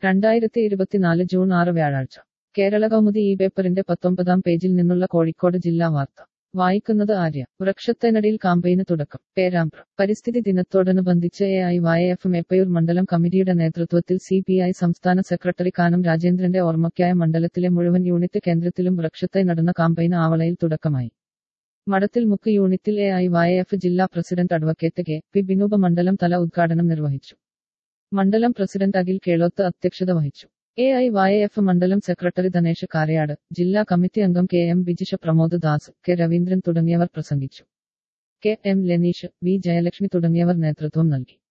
രണ്ടായിരത്തി ഇരുപത്തിനാല് ജൂൺ ആറ് വ്യാഴാഴ്ച കേരള കൗമുദി ഈ പേപ്പറിന്റെ പത്തൊമ്പതാം പേജിൽ നിന്നുള്ള കോഴിക്കോട് ജില്ലാ വാർത്ത വായിക്കുന്നത് ആര്യ വൃക്ഷത്തേനടിയിൽ കാമ്പയിന് തുടക്കം പേരാമ്പ്ര പരിസ്ഥിതി ദിനത്തോടനുബന്ധിച്ച് A I Y F Meppayur മണ്ഡലം കമ്മിറ്റിയുടെ നേതൃത്വത്തിൽ സി പി ഐ സംസ്ഥാന സെക്രട്ടറി കാനം രാജേന്ദ്രന്റെ ഓർമ്മയ്ക്കായ മണ്ഡലത്തിലെ മുഴുവൻ യൂണിറ്റ് കേന്ദ്രത്തിലും വൃക്ഷത്തൈ നടുന്ന കാമ്പയിന് ആവളയിൽ തുടക്കമായി മഠത്തിൽ മുക്ക് യൂണിറ്റിൽ എ ഐ വൈ എഫ് ജില്ലാ president advocate K P Binoop മണ്ഡലം തല ഉദ്ഘാടനം നിർവഹിച്ചു മണ്ഡലം പ്രസിഡന്റ് അഖിൽ കേളോത്ത് അധ്യക്ഷത വഹിച്ചു എ ഐ വൈ എഫ് മണ്ഡലം സെക്രട്ടറി ധനേഷ് കാരയാട് ജില്ലാ കമ്മിറ്റി അംഗം K M Bijisha Pramod Das K Raveendran തുടങ്ങിയവർ പ്രസംഗിച്ചു K M Leneesh V Jayalakshmi തുടങ്ങിയവർ നേതൃത്വം നൽകി